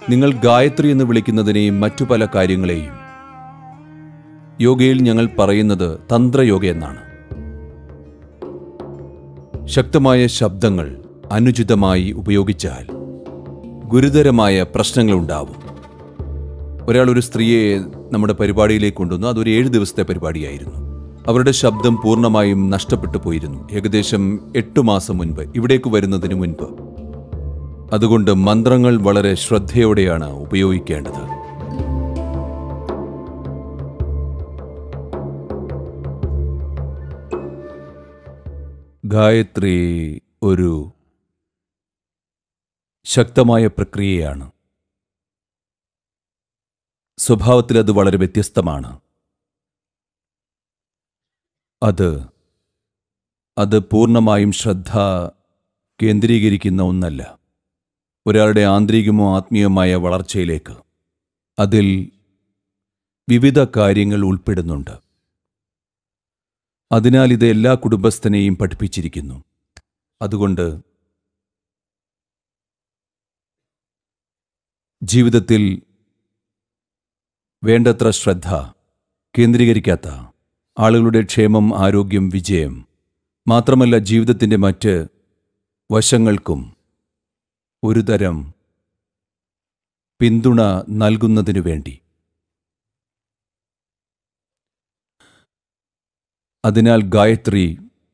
നിങ്ങൾ ഗായത്രി എന്ന് വിളിക്കുന്നതിനെയും മറ്റു പല കാര്യങ്ങളെയും യോഗയിൽ ഞങ്ങൾ പറയുന്നത് തന്ത്രയോഗ എന്നാണ് ശക്തമായ ശബ്ദങ്ങൾ അനുചിതമായി ഉപയോഗിച്ചാൽ ഗുരുതരമായ പ്രശ്നങ്ങളുണ്ടാവും ഒരാൾ ഒരു സ്ത്രീയെ നമ്മുടെ പരിപാടിയിലേക്ക് കൊണ്ടുവന്നു അതൊരു ഏഴ് ദിവസത്തെ പരിപാടിയായിരുന്നു അവരുടെ ശബ്ദം പൂർണ്ണമായും നഷ്ടപ്പെട്ടു പോയിരുന്നു ഏകദേശം എട്ടു മാസം മുൻപ് ഇവിടേക്ക് വരുന്നതിന് മുൻപ് അതുകൊണ്ട് മന്ത്രങ്ങൾ വളരെ ശ്രദ്ധയോടെയാണ് ഉപയോഗിക്കേണ്ടത് ഗായത്രി ഒരു ശക്തമായ പ്രക്രിയയാണ് സ്വഭാവത്തിൽ അത് വളരെ വ്യത്യസ്തമാണ് അത് അത് പൂർണ്ണമായും ശ്രദ്ധ കേന്ദ്രീകരിക്കുന്ന ഒന്നല്ല ഒരാളുടെ ആന്തരികമോ ആത്മീയമായ വളർച്ചയിലേക്ക് അതിൽ വിവിധ കാര്യങ്ങൾ ഉൾപ്പെടുന്നുണ്ട് അതിനാൽ ഇത് എല്ലാ കുടുംബസ്ഥനെയും പഠിപ്പിച്ചിരിക്കുന്നു അതുകൊണ്ട് ജീവിതത്തിൽ വേണ്ടത്ര ശ്രദ്ധ കേന്ദ്രീകരിക്കാത്ത ആളുകളുടെ ക്ഷേമം ആരോഗ്യം വിജയം മാത്രമല്ല ജീവിതത്തിൻ്റെ മറ്റ് വശങ്ങൾക്കും ഒരു തരം പിന്തുണ നൽകുന്നതിനു വേണ്ടി അതിനാൽ ഗായത്രി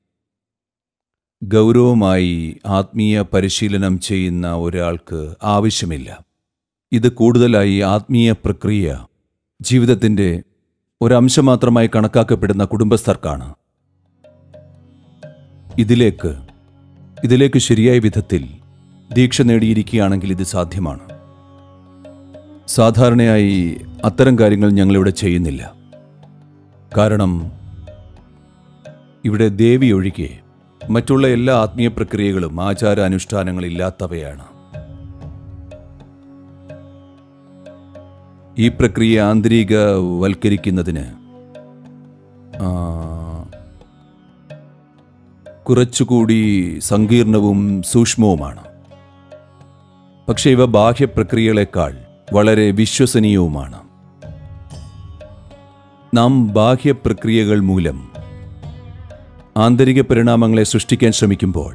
ഗൗരവമായി ആത്മീയ പരിശീലനം ചെയ്യുന്ന ഒരാൾക്ക് ആവശ്യമില്ല ഇത് കൂടുതലായി ആത്മീയ പ്രക്രിയ ജീവിതത്തിൻ്റെ ഒരംശം മാത്രമായി കണക്കാക്കപ്പെടുന്ന കുടുംബസ്ഥർക്കാണ് ഇതിലേക്ക് ഇതിലേക്ക് ശരിയായ വിധത്തിൽ ദീക്ഷ നേടിയിരിക്കുകയാണെങ്കിൽ ഇത് സാധ്യമാണ് സാധാരണയായി അത്തരം കാര്യങ്ങൾ ഞങ്ങളിവിടെ ചെയ്യുന്നില്ല കാരണം ഇവിടെ ദേവി ഒഴികെ മറ്റുള്ള എല്ലാ ആത്മീയ പ്രക്രിയകളും ആചാര അനുഷ്ഠാനങ്ങളില്ലാത്തവയാണ് ഈ പ്രക്രിയ ആന്തരികവൽക്കരിക്കുന്നതിന് ആ, കുറച്ചുകൂടി സങ്കീർണവും സൂക്ഷ്മവുമാണ് പക്ഷേ ഇവ ബാഹ്യപ്രക്രിയകളെക്കാൾ വളരെ വിശ്വസനീയവുമാണ് നാം ബാഹ്യപ്രക്രിയകൾ മൂലം ആന്തരിക പരിണാമങ്ങളെ സൃഷ്ടിക്കാൻ ശ്രമിക്കുമ്പോൾ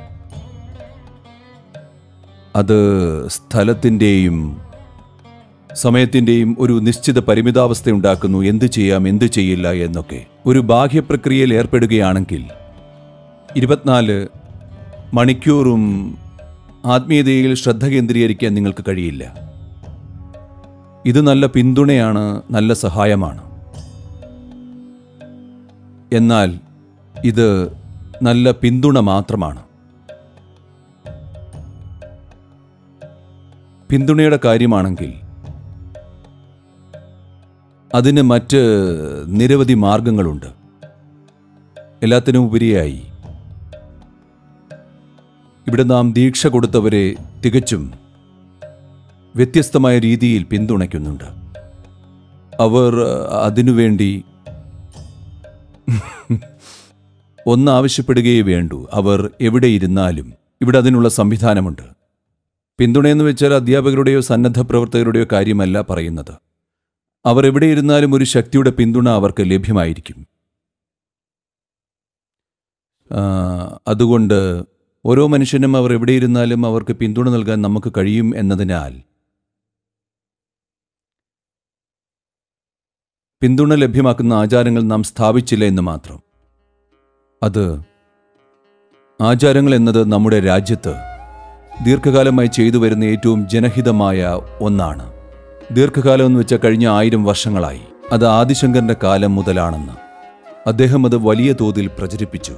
അത് സ്ഥലത്തിൻ്റെയും സമയത്തിൻ്റെയും ഒരു നിശ്ചിത പരിമിതാവസ്ഥ ഉണ്ടാക്കുന്നു എന്ത് ചെയ്യാം എന്ത് ചെയ്യില്ല എന്നൊക്കെ ഒരു ബാഹ്യപ്രക്രിയയിൽ ഏർപ്പെടുകയാണെങ്കിൽ ഇരുപത്തിനാല് മണിക്കൂറും ആത്മീയതയിൽ ശ്രദ്ധ കേന്ദ്രീകരിക്കാൻ നിങ്ങൾക്ക് കഴിയില്ല ഇത് നല്ല പിന്തുണയാണ് നല്ല സഹായമാണ് എന്നാൽ ഇത് നല്ല പിന്തുണ മാത്രമാണ് പിന്തുണയുടെ കാര്യമാണെങ്കിൽ അതിന് മറ്റ് നിരവധി മാർഗങ്ങളുണ്ട് എല്ലാത്തിനും ഉപരിയായി ഇവിടെ നാം ദീക്ഷ കൊടുത്തവരെ തികച്ചും വ്യത്യസ്തമായ രീതിയിൽ പിന്തുണയ്ക്കുന്നുണ്ട് അവർ അതിനുവേണ്ടി ഒന്ന് ആവശ്യപ്പെടുകയേ വേണ്ടൂ അവർ എവിടെ ഇരുന്നാലും ഇവിടെ അതിനുള്ള സംവിധാനമുണ്ട് പിന്തുണയെന്ന് വെച്ചാൽ അധ്യാപകരുടെയോ സന്നദ്ധ പ്രവർത്തകരുടെയോ കാര്യമല്ല പറയുന്നത് അവർ എവിടെ ഇരുന്നാലും ഒരു ശക്തിയുടെ പിന്തുണ അവർക്ക് ലഭ്യമായിരിക്കും ആ, അതുകൊണ്ട് ഓരോ മനുഷ്യനും അവർ എവിടെ ഇരുന്നാലും അവർക്ക് പിന്തുണ നൽകാൻ നമുക്ക് കഴിയും എന്നതിനാൽ പിന്തുണ ലഭ്യമാക്കുന്ന ആചാരങ്ങൾ നാം സ്ഥാപിച്ചില്ല എന്ന് മാത്രം അത് ആചാരങ്ങൾ എന്നത് നമ്മുടെ രാജ്യത്ത് ദീർഘകാലമായി ചെയ്തു വരുന്ന ഏറ്റവും ജനഹിതമായ ഒന്നാണ് ദീർഘകാലം എന്ന് വെച്ചാൽ കഴിഞ്ഞ ആയിരം വർഷങ്ങളായി അത് ആദിശങ്കരന്റെ കാലം മുതലാണെന്ന് അദ്ദേഹം അത് വലിയ തോതിൽ പ്രചരിപ്പിച്ചു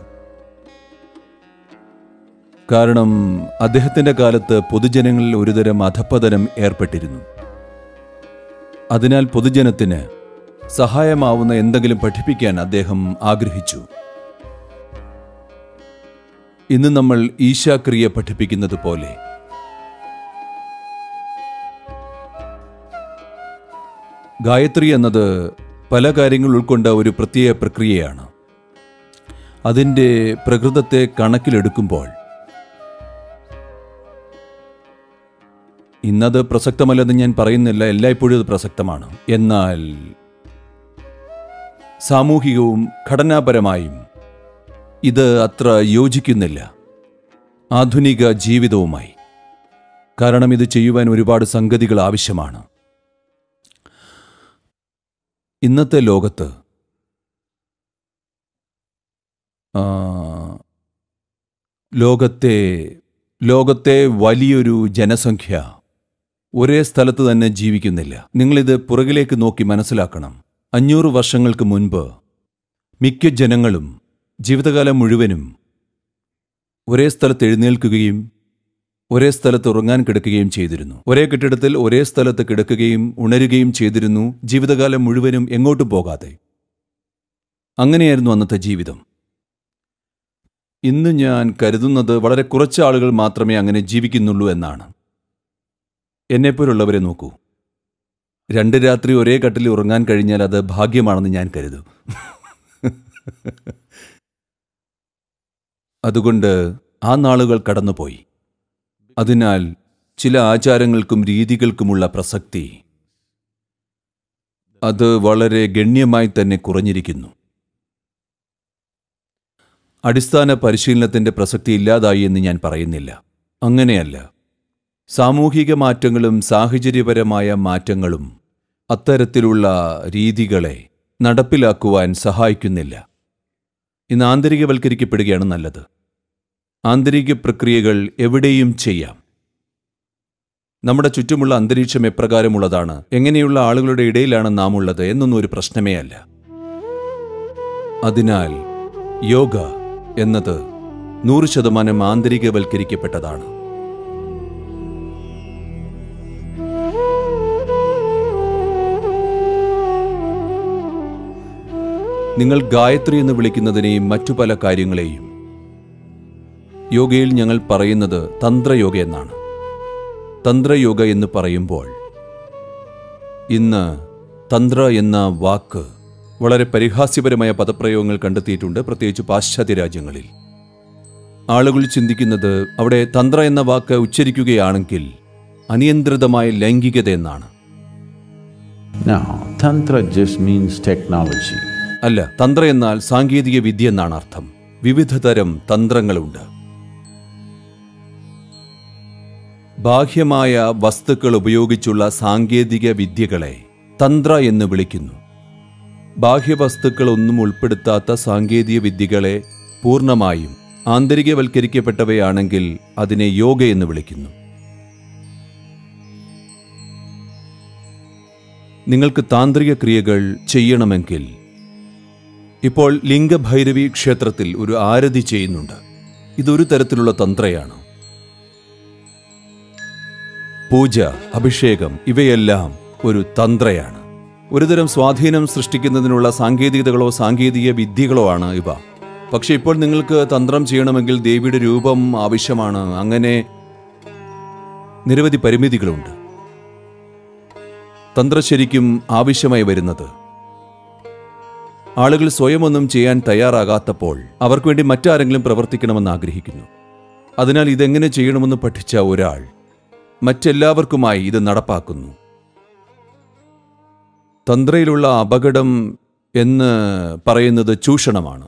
കാരണം അദ്ദേഹത്തിന്റെ കാലത്ത് പൊതുജനങ്ങളിൽ ഒരുതരം അധപ്പതനം ഏർപ്പെട്ടിരുന്നു അതിനാൽ പൊതുജനത്തിന് സഹായമാവുന്ന എന്തെങ്കിലും പഠിപ്പിക്കാൻ അദ്ദേഹം ആഗ്രഹിച്ചു ഇന്ന് നമ്മൾ ഈശാക്രിയ പഠിപ്പിക്കുന്നത് പോലെ ഗായത്രി എന്നത് പല കാര്യങ്ങൾ ഉൾക്കൊണ്ട ഒരു പ്രത്യേക പ്രക്രിയയാണ് അതിൻ്റെ പ്രകൃതത്തെ കണക്കിലെടുക്കുമ്പോൾ ഇന്നത് പ്രസക്തമല്ലെന്ന് ഞാൻ പറയുന്നില്ല എല്ലായ്പ്പോഴും ഇത് പ്രസക്തമാണ് എന്നാൽ സാമൂഹികവും ഘടനാപരമായും ഇത് അത്ര യോജിക്കുന്നില്ല ആധുനിക ജീവിതവുമായി കാരണം ഇത് ചെയ്യുവാൻ ഒരുപാട് സംഗതികൾ ആവശ്യമാണ് ഇന്നത്തെ ലോകത്ത് ആ, ലോകത്തെ ലോകത്തെ വലിയൊരു ജനസംഖ്യ ഒരേ സ്ഥലത്ത് തന്നെ ജീവിക്കുന്നില്ല നിങ്ങളിത് പുറകിലേക്ക് നോക്കി മനസ്സിലാക്കണം അഞ്ഞൂറ് വർഷങ്ങൾക്ക് മുൻപ് മിക്ക ജനങ്ങളും ജീവിതകാലം മുഴുവനും ഒരേ സ്ഥലത്ത് എഴുന്നേൽക്കുകയും ഒരേ സ്ഥലത്ത് ഉറങ്ങാൻ കിടക്കുകയും ചെയ്തിരുന്നു ഒരേ കെട്ടിടത്തിൽ ഒരേ സ്ഥലത്ത് കിടക്കുകയും ഉണരുകയും ചെയ്തിരുന്നു ജീവിതകാലം മുഴുവനും എങ്ങോട്ടും പോകാതെ അങ്ങനെയായിരുന്നു അന്നത്തെ ജീവിതം ഇന്ന് ഞാൻ കരുതുന്നത് വളരെ കുറച്ച് ആളുകൾ മാത്രമേ അങ്ങനെ ജീവിക്കുന്നുള്ളൂ എന്നാണ് എന്നെപ്പോലുള്ളവരെ നോക്കൂ രണ്ട് രാത്രി ഒരേ കട്ടിൽ ഉറങ്ങാൻ കഴിഞ്ഞാൽ അത് ഭാഗ്യമാണെന്ന് ഞാൻ കരുതും അതുകൊണ്ട് ആ നാളുകൾ കടന്നുപോയി അതിനാൽ ചില ആചാരങ്ങൾക്കും രീതികൾക്കുമുള്ള പ്രസക്തി അത് വളരെ ഗണ്യമായി തന്നെ കുറഞ്ഞിരിക്കുന്നു അടിസ്ഥാന പരിശീലനത്തിന്റെ പ്രസക്തി ഇല്ലാതായി എന്ന് ഞാൻ പറയുന്നില്ല അങ്ങനെയല്ല സാമൂഹിക മാറ്റങ്ങളും സാഹചര്യപരമായ മാറ്റങ്ങളും അത്തരത്തിലുള്ള രീതികളെ നടപ്പിലാക്കുവാൻ സഹായിക്കുന്നില്ല ഇന്ന് ആന്തരികവൽക്കരിക്കപ്പെടുകയാണ് നല്ലത് ആന്തരിക പ്രക്രിയകൾ എവിടെയും ചെയ്യാം നമ്മുടെ ചുറ്റുമുള്ള അന്തരീക്ഷം എപ്രകാരമുള്ളതാണ് എങ്ങനെയുള്ള ആളുകളുടെ ഇടയിലാണ് നാം ഉള്ളത് എന്നൊന്നും ഒരു പ്രശ്നമേ അല്ല അതിനാൽ യോഗ എന്നത് നൂറ് ശതമാനം ആന്തരികവൽക്കരിക്കപ്പെട്ടതാണ് നിങ്ങൾ ഗായത്രി എന്ന് വിളിക്കുന്നതിനെയും മറ്റു പല കാര്യങ്ങളെയും യോഗയിൽ ഞങ്ങൾ പറയുന്നത് തന്ത്രയോഗ എന്നാണ് തന്ത്രയോഗ എന്ന് പറയുമ്പോൾ ഇന്ന് തന്ത്ര എന്ന വാക്ക് വളരെ പരിഹാസ്യപരമായ പദപ്രയോഗങ്ങൾ കണ്ടെത്തിയിട്ടുണ്ട് പ്രത്യേകിച്ച് പാശ്ചാത്യ രാജ്യങ്ങളിൽ ആളുകൾ ചിന്തിക്കുന്നത് അവിടെ തന്ത്ര എന്ന വാക്ക് ഉച്ചരിക്കുകയാണെങ്കിൽ അനിയന്ത്രിതമായ ലൈംഗികത എന്നാണ് Now, Tantra just means technology. അല്ല തന്ത്ര എന്നാൽ സാങ്കേതിക വിദ്യ എന്നാണ് അർത്ഥം വിവിധ തരം തന്ത്രങ്ങളുണ്ട് ബാഹ്യമായ വസ്തുക്കൾ ഉപയോഗിച്ചുള്ള സാങ്കേതിക വിദ്യകളെ തന്ത്ര എന്ന് വിളിക്കുന്നു ബാഹ്യവസ്തുക്കളൊന്നും ഉൾപ്പെടുത്താത്ത സാങ്കേതിക വിദ്യകളെ പൂർണ്ണമായും ആന്തരികവൽക്കരിക്കപ്പെട്ടവയാണെങ്കിൽ അതിനെ യോഗ എന്ന് വിളിക്കുന്നു നിങ്ങൾക്ക് താന്ത്രിക ക്രിയകൾ ചെയ്യണമെങ്കിൽ ഇപ്പോൾ ലിംഗഭൈരവി ക്ഷേത്രത്തിൽ ഒരു ആരതി ചെയ്യുന്നുണ്ട് ഇതൊരു തരത്തിലുള്ള തന്ത്രയാണ് പൂജ അഭിഷേകം ഇവയെല്ലാം ഒരു തന്ത്രയാണ് ഒരുതരം സ്വാധീനം സൃഷ്ടിക്കുന്നതിനുള്ള സാങ്കേതികതകളോ സാങ്കേതിക വിദ്യകളോ ആണ് ഇവ പക്ഷെ ഇപ്പോൾ നിങ്ങൾക്ക് തന്ത്രം ചെയ്യണമെങ്കിൽ ദേവിയുടെ രൂപം ആവശ്യമാണ് അങ്ങനെ നിരവധി പരിമിതികളുണ്ട് തന്ത്ര ശരിക്കും ആവശ്യമായി വരുന്നത് ആളുകൾ സ്വയമൊന്നും ചെയ്യാൻ തയ്യാറാകാത്തപ്പോൾ അവർക്ക് വേണ്ടി മറ്റാരെങ്കിലും പ്രവർത്തിക്കണമെന്ന് ആഗ്രഹിക്കുന്നു അതിനാൽ ഇതെങ്ങനെ ചെയ്യണമെന്ന് പഠിച്ച ഒരാൾ മറ്റെല്ലാവർക്കുമായി ഇത് നടപ്പാക്കുന്നു തന്ത്രയിലുള്ള അപകടം എന്ന് പറയുന്നത് ചൂഷണമാണ്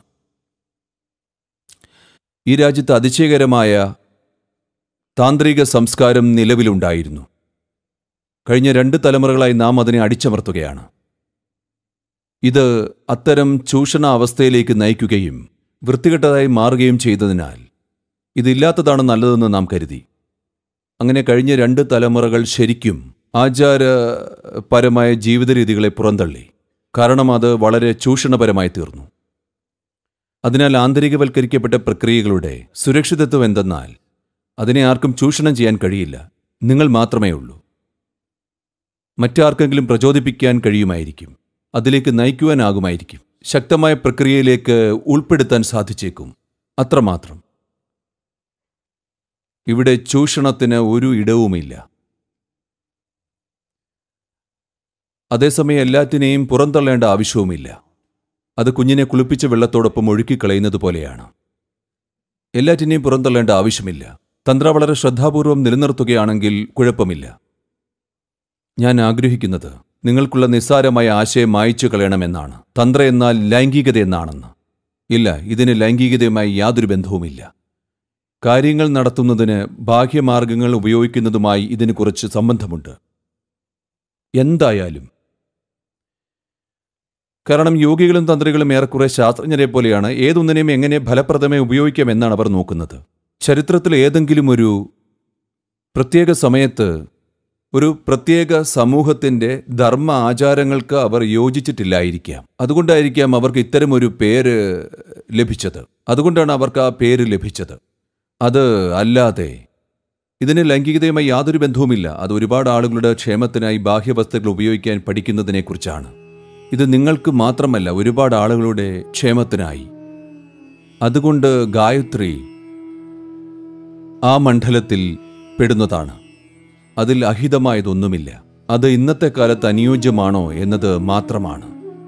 ഈ രാജ്യത്ത് അതിശയകരമായ താന്ത്രിക സംസ്കാരം നിലവിലുണ്ടായിരുന്നു കഴിഞ്ഞ രണ്ട് തലമുറകളായി നാം അതിനെ അടിച്ചമർത്തുകയാണ് ഇത് അത്തരം ചൂഷണ അവസ്ഥയിലേക്ക് നയിക്കുകയും വൃത്തികെട്ടതായി മാറുകയും ചെയ്തതിനാൽ ഇതില്ലാത്തതാണ് നല്ലതെന്ന് നാം കരുതി അങ്ങനെ കഴിഞ്ഞ രണ്ട് തലമുറകൾ ശരിക്കും ആചാരപരമായ ജീവിത രീതികളെ പുറന്തള്ളി കാരണം അത് വളരെ ചൂഷണപരമായി തീർന്നു അതിനാൽ ആന്തരികവൽക്കരിക്കപ്പെട്ട പ്രക്രിയകളുടെ സുരക്ഷിതത്വം എന്തെന്നാൽ അതിനെ ആർക്കും ചൂഷണം ചെയ്യാൻ കഴിയില്ല നിങ്ങൾ മാത്രമേ ഉള്ളൂ മറ്റാർക്കെങ്കിലും പ്രചോദിപ്പിക്കാൻ കഴിയുമായിരിക്കും അതിലേക്ക് നയിക്കുവാനാകുമായിരിക്കും ശക്തമായ പ്രക്രിയയിലേക്ക് ഉൾപ്പെടുത്താൻ സാധിച്ചേക്കും അത്രമാത്രം ഇവിടെ ചൂഷണത്തിന് ഒരു ഇടവുമില്ല അതേസമയം എല്ലാറ്റിനെയും പുറന്തള്ളേണ്ട ആവശ്യവുമില്ല അത് കുഞ്ഞിനെ കുളിപ്പിച്ച വെള്ളത്തോടൊപ്പം ഒഴുക്കിക്കളയുന്നത് പോലെയാണ് എല്ലാറ്റിനെയും പുറന്തള്ളേണ്ട ആവശ്യമില്ല തന്ത്ര വളരെ ശ്രദ്ധാപൂർവം നിലനിർത്തുകയാണെങ്കിൽ കുഴപ്പമില്ല ഞാൻ ആഗ്രഹിക്കുന്നത് നിങ്ങൾക്കുള്ള നിസ്സാരമായ ആശയം മായ്ച്ചു കളയണമെന്നാണ് തന്ത്ര എന്നാൽ ലൈംഗികത എന്നാണെന്ന് ഇല്ല ഇതിന് ലൈംഗികതയുമായി യാതൊരു ബന്ധവുമില്ല കാര്യങ്ങൾ നടത്തുന്നതിന് ബാഹ്യമാർഗങ്ങൾ ഉപയോഗിക്കുന്നതുമായി ഇതിന് കുറച്ച് സംബന്ധമുണ്ട് എന്തായാലും കാരണം യോഗികളും തന്ത്രികളും ഏറെക്കുറെ ശാസ്ത്രജ്ഞരെ പോലെയാണ് ഏതൊന്നിനെയും എങ്ങനെ ഫലപ്രദമായി ഉപയോഗിക്കാമെന്നാണ് അവർ നോക്കുന്നത് ചരിത്രത്തിൽ ഏതെങ്കിലും ഒരു പ്രത്യേക സമയത്ത് ഒരു പ്രത്യേക സമൂഹത്തിന്റെ ധർമ്മ ആചാരങ്ങൾക്ക് അവർ യോജിച്ചിട്ടില്ലായിരിക്കാം അതുകൊണ്ടായിരിക്കാം അവർക്ക് ഇത്തരമൊരു പേര് ലഭിച്ചത് അതുകൊണ്ടാണ് അവർക്ക് ആ പേര് ലഭിച്ചത് അത് അല്ലാതെ ഇതിന് ലൈംഗികതയുമായി യാതൊരു ബന്ധവുമില്ല അത് ഒരുപാട് ആളുകളുടെ ക്ഷേമത്തിനായി ബാഹ്യവസ്തുക്കൾ ഉപയോഗിക്കാൻ പഠിക്കുന്നതിനെക്കുറിച്ചാണ് ഇത് നിങ്ങൾക്ക് മാത്രമല്ല ഒരുപാട് ആളുകളുടെ ക്ഷേമത്തിനായി അതുകൊണ്ട് ഗായത്രി ആ മണ്ഡലത്തിൽ പെടുന്നതാണ് അതിൽ അഹിതമായതൊന്നുമില്ല അത് ഇന്നത്തെ കാലത്ത് അനുയോജ്യമാണോ എന്നത് മാത്രമാണ്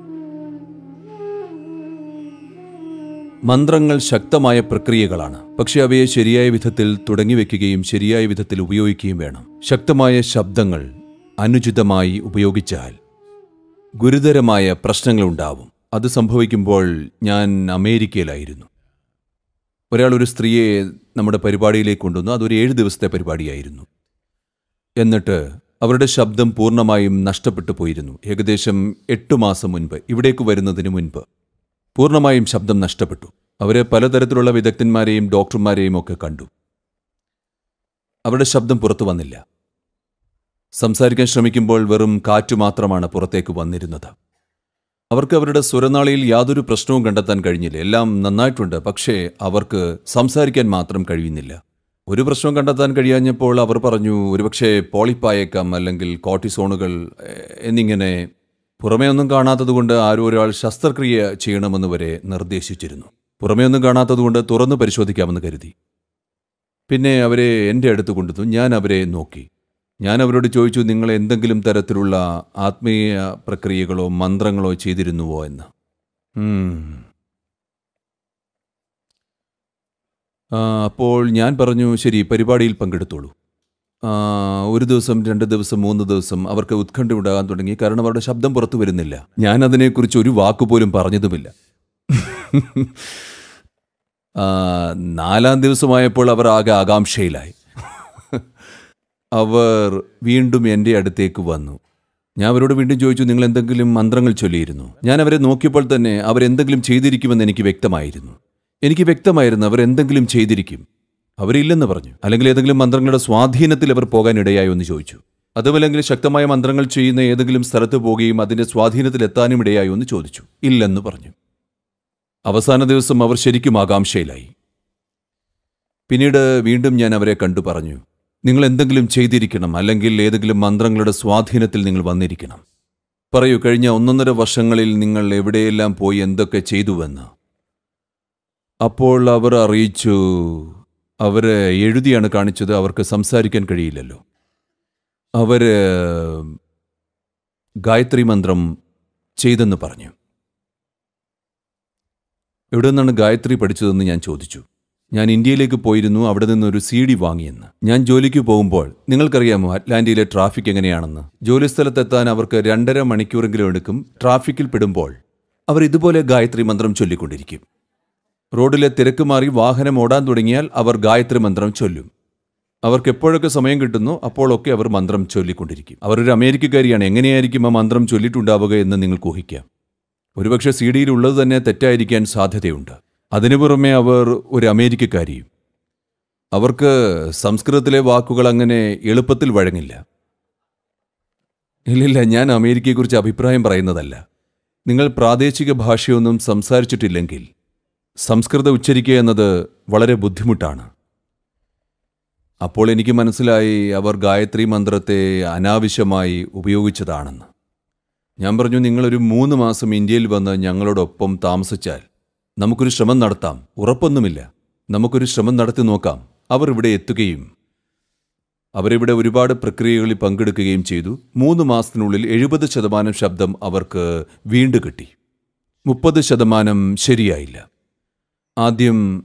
മന്ത്രങ്ങൾ ശക്തമായ പ്രക്രിയകളാണ് പക്ഷെ അവയെ ശരിയായ വിധത്തിൽ തുടങ്ങിവെക്കുകയും ശരിയായ വിധത്തിൽ ഉപയോഗിക്കുകയും വേണം ശക്തമായ ശബ്ദങ്ങൾ അനുചിതമായി ഉപയോഗിച്ചാൽ ഗുരുതരമായ പ്രശ്നങ്ങളുണ്ടാവും അത് സംഭവിക്കുമ്പോൾ ഞാൻ അമേരിക്കയിലായിരുന്നു ഒരാൾ ഒരു സ്ത്രീയെ നമ്മുടെ പരിപാടിയിലേക്ക് കൊണ്ടുവന്നു അതൊരു ഏഴ് ദിവസത്തെ പരിപാടിയായിരുന്നു എന്നിട്ട് അവരുടെ ശബ്ദം പൂർണ്ണമായും നഷ്ടപ്പെട്ടു പോയിരുന്നു ഏകദേശം എട്ടു മാസം മുൻപ് ഇവിടേക്ക് വരുന്നതിന് മുൻപ് പൂർണ്ണമായും ശബ്ദം നഷ്ടപ്പെട്ടു അവരെ പലതരത്തിലുള്ള വിദഗ്ധന്മാരെയും ഡോക്ടർമാരെയും ഒക്കെ കണ്ടു അവരുടെ ശബ്ദം പുറത്തു വന്നില്ല സംസാരിക്കാൻ ശ്രമിക്കുമ്പോൾ വെറും കാറ്റു മാത്രമാണ് പുറത്തേക്ക് വന്നിരുന്നത് അവർക്ക് അവരുടെ സ്വരനാളിയിൽ യാതൊരു പ്രശ്നവും കണ്ടെത്താൻ കഴിഞ്ഞില്ല എല്ലാം നന്നായിട്ടുണ്ട് പക്ഷേ അവർക്ക് സംസാരിക്കാൻ മാത്രം കഴിയുന്നില്ല ഒരു പ്രശ്നവും കണ്ടെത്താൻ കഴിയാഞ്ഞപ്പോൾ അവർ പറഞ്ഞു ഒരുപക്ഷെ പോളിപ്പായേക്കാം അല്ലെങ്കിൽ കോർട്ടിസോണുകൾ എ- എന്നിങ്ങനെ പുറമേ ഒന്നും കാണാത്തതുകൊണ്ട് ആരോ ഒരാൾ ശസ്ത്രക്രിയ ചെയ്യണമെന്ന് വരെ നിർദ്ദേശിച്ചിരുന്നു പുറമേ ഒന്നും കാണാത്തതുകൊണ്ട് തുറന്നു പരിശോധിക്കാമെന്ന് കരുതി പിന്നെ അവരെ എൻ്റെ അടുത്ത് കൊണ്ടുവന്നു ഞാൻ അവരെ നോക്കി ഞാൻ അവരോട് ചോദിച്ചു നിങ്ങൾ എന്തെങ്കിലും തരത്തിലുള്ള ആത്മീയ പ്രക്രിയകളോ മന്ത്രങ്ങളോ ചെയ്തിരുന്നുവോ എന്ന് ഉം. ആ, അപ്പോൾ ഞാൻ പറഞ്ഞു ശരി പരിപാടിയിൽ പങ്കെടുത്തോളൂ ആ, ഒരു ദിവസം രണ്ട് ദിവസം മൂന്ന് ദിവസം അവർക്ക് ഉത്കണ്ഠ ഉണ്ടാകാൻ തുടങ്ങി കാരണം അവരുടെ ശബ്ദം പുറത്തു വരുന്നില്ല ഞാൻ അതിനെക്കുറിച്ച് ഒരു വാക്കുപോലും പറഞ്ഞതുമില്ല ആ, നാലാം ദിവസമായപ്പോൾ അവർ ആകെ ആകാംക്ഷയിലായി അവർ വീണ്ടും എൻ്റെ അടുത്തേക്ക് വന്നു ഞാൻ അവരോട് വീണ്ടും ചോദിച്ചു നിങ്ങൾ എന്തെങ്കിലും മന്ത്രങ്ങൾ ചൊല്ലിയിരുന്നു ഞാൻ അവരെ നോക്കിയപ്പോൾ തന്നെ അവരെന്തെങ്കിലും ചെയ്തിരിക്കുമെന്ന് എനിക്ക് വ്യക്തമായിരുന്നു എനിക്ക് വ്യക്തമായിരുന്നു അവർ എന്തെങ്കിലും ചെയ്തിരിക്കും അവരില്ലെന്ന് പറഞ്ഞു അല്ലെങ്കിൽ ഏതെങ്കിലും മന്ത്രങ്ങളുടെ സ്വാധീനത്തിൽ അവർ പോകാൻ ഇടയായോ എന്ന് ചോദിച്ചു അതുമല്ലെങ്കിൽ ശക്തമായ മന്ത്രങ്ങൾ ചെയ്യുന്ന ഏതെങ്കിലും സ്ഥലത്ത് പോവുകയും അതിന്റെ സ്വാധീനത്തിൽ എത്താനും ഇടയായോ എന്ന് ചോദിച്ചു ഇല്ലെന്ന് പറഞ്ഞു അവസാന ദിവസം അവർ ശരിക്കും ആകാംക്ഷയിലായി പിന്നീട് വീണ്ടും ഞാൻ അവരെ കണ്ടു പറഞ്ഞു നിങ്ങൾ എന്തെങ്കിലും ചെയ്തിരിക്കണം അല്ലെങ്കിൽ ഏതെങ്കിലും മന്ത്രങ്ങളുടെ സ്വാധീനത്തിൽ നിങ്ങൾ വന്നിരിക്കണം പറയൂ കഴിഞ്ഞ ഒന്നൊന്നര വർഷങ്ങളിൽ നിങ്ങൾ എവിടെയെല്ലാം പോയി എന്തൊക്കെ ചെയ്തുവെന്ന് അപ്പോൾ അവർ അറിയിച്ചു അവർ എഴുതിയാണ് കാണിച്ചത് അവർക്ക് സംസാരിക്കാൻ കഴിയില്ലല്ലോ അവർ ഗായത്രി മന്ത്രം ചെയ്തെന്ന് പറഞ്ഞു എവിടെ നിന്നാണ് ഗായത്രി പഠിച്ചതെന്ന് ഞാൻ ചോദിച്ചു ഞാൻ ഇന്ത്യയിലേക്ക് പോയിരുന്നു അവിടെ നിന്ന് ഒരു സി ഡി വാങ്ങിയെന്ന് ഞാൻ ജോലിക്ക് പോകുമ്പോൾ നിങ്ങൾക്കറിയാമോ അറ്റ്ലാന്റയിലെ ട്രാഫിക് എങ്ങനെയാണെന്ന് ജോലിസ്ഥലത്തെത്താൻ അവർക്ക് രണ്ടര മണിക്കൂറെങ്കിലും എടുക്കും ട്രാഫിക്കിൽ പെടുമ്പോൾ അവർ ഇതുപോലെ ഗായത്രി മന്ത്രം ചൊല്ലിക്കൊണ്ടിരിക്കും റോഡിലെ തിരക്ക് മാറി വാഹനം ഓടാൻ തുടങ്ങിയാൽ അവർ ഗായത്രി മന്ത്രം ചൊല്ലും അവർക്ക് എപ്പോഴൊക്കെ സമയം കിട്ടുന്നോ അപ്പോഴൊക്കെ അവർ മന്ത്രം ചൊല്ലിക്കൊണ്ടിരിക്കും അവർ ഒരു അമേരിക്കക്കാരിയാണ് എങ്ങനെയായിരിക്കും ആ മന്ത്രം ചൊല്ലിയിട്ടുണ്ടാവുക എന്ന് നിങ്ങൾക്ക് ഊഹിക്കാം ഒരുപക്ഷെ സി ഡിയിൽ ഉള്ളത് തന്നെ തെറ്റായിരിക്കാൻ സാധ്യതയുണ്ട് അതിനു പുറമെ അവർ ഒരു അമേരിക്കക്കാരിയും അവർക്ക് സംസ്കൃതത്തിലെ വാക്കുകൾ അങ്ങനെ എളുപ്പത്തിൽ വഴങ്ങില്ല ഇല്ലില്ല ഞാൻ അമേരിക്കയെക്കുറിച്ച് അഭിപ്രായം പറയുന്നതല്ല നിങ്ങൾ പ്രാദേശിക ഭാഷയൊന്നും സംസാരിച്ചിട്ടില്ലെങ്കിൽ സംസ്കൃതം ഉച്ചരിക്കുക എന്നത് വളരെ ബുദ്ധിമുട്ടാണ് അപ്പോൾ എനിക്ക് മനസ്സിലായി അവർ ഗായത്രി മന്ത്രത്തെ അനാവശ്യമായി ഉപയോഗിച്ചതാണെന്ന് ഞാൻ പറഞ്ഞു നിങ്ങളൊരു മൂന്ന് മാസം ഇന്ത്യയിൽ വന്ന് ഞങ്ങളോടൊപ്പം താമസിച്ചാൽ നമുക്കൊരു ശ്രമം നടത്താം ഉറപ്പൊന്നുമില്ല നമുക്കൊരു ശ്രമം നടത്തി നോക്കാം അവർ ഇവിടെ എത്തുകയും അവരിവിടെ ഒരുപാട് പ്രക്രിയകളിൽ പങ്കെടുക്കുകയും ചെയ്തു മൂന്ന് മാസത്തിനുള്ളിൽ എഴുപത് ശതമാനം ശബ്ദം അവർക്ക് വീണ്ടു കിട്ടി മുപ്പത് ശതമാനം ശരിയായില്ല ആദ്യം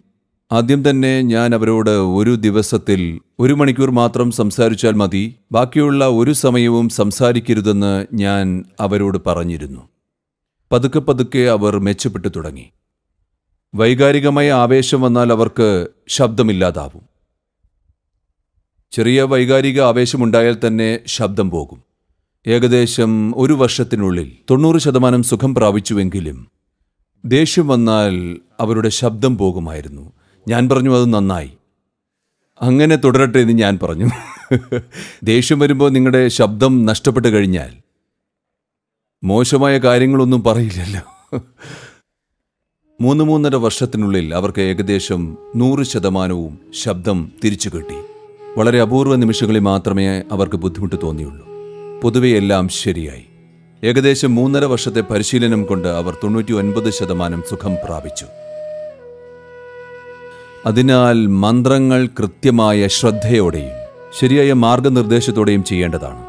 ആദ്യം തന്നെ ഞാൻ അവരോട് ഒരു ദിവസത്തിൽ ഒരു മണിക്കൂർ മാത്രം സംസാരിച്ചാൽ മതി ബാക്കിയുള്ള ഒരു സമയവും സംസാരിക്കരുതെന്ന് ഞാൻ അവരോട് പറഞ്ഞിരുന്നു പതുക്കെ പതുക്കെ അവർ മെച്ചപ്പെട്ടു തുടങ്ങി വൈകാരികമായ ആവേശം വന്നാൽ അവർക്ക് ശബ്ദമില്ലാതാവും ചെറിയ വൈകാരിക ആവേശമുണ്ടായാൽ തന്നെ ശബ്ദം പോകും ഏകദേശം ഒരു വർഷത്തിനുള്ളിൽ തൊണ്ണൂറ് ശതമാനം സുഖം പ്രാപിച്ചുവെങ്കിലും ദേഷ്യം വന്നാൽ അവരുടെ ശബ്ദം പോകുമായിരുന്നു ഞാൻ പറഞ്ഞു അത് നന്നായി അങ്ങനെ തുടരട്ടെ എന്ന് ഞാൻ പറഞ്ഞു ദേഷ്യം വരുമ്പോൾ നിങ്ങളുടെ ശബ്ദം നഷ്ടപ്പെട്ടു കഴിഞ്ഞാൽ മോശമായ കാര്യങ്ങളൊന്നും പറയില്ലല്ലോ മൂന്ന് മൂന്നര വർഷത്തിനുള്ളിൽ അവർക്ക് ഏകദേശം നൂറ് ശതമാനവും ശബ്ദം തിരിച്ചു കിട്ടി വളരെ അപൂർവ നിമിഷങ്ങളിൽ മാത്രമേ അവർക്ക് ബുദ്ധിമുട്ട് തോന്നിയുള്ളൂ പൊതുവെ എല്ലാം ശരിയായി ഏകദേശം മൂന്നര വർഷത്തെ പരിശീലനം കൊണ്ട് അവർ തൊണ്ണൂറ്റി ഒൻപത് ശതമാനം സുഖം പ്രാപിച്ചു അതിനാൽ മന്ത്രങ്ങൾ കൃത്യമായ ശ്രദ്ധയോടെയും ശരിയായ മാർഗനിർദ്ദേശത്തോടെയും ചെയ്യേണ്ടതാണ്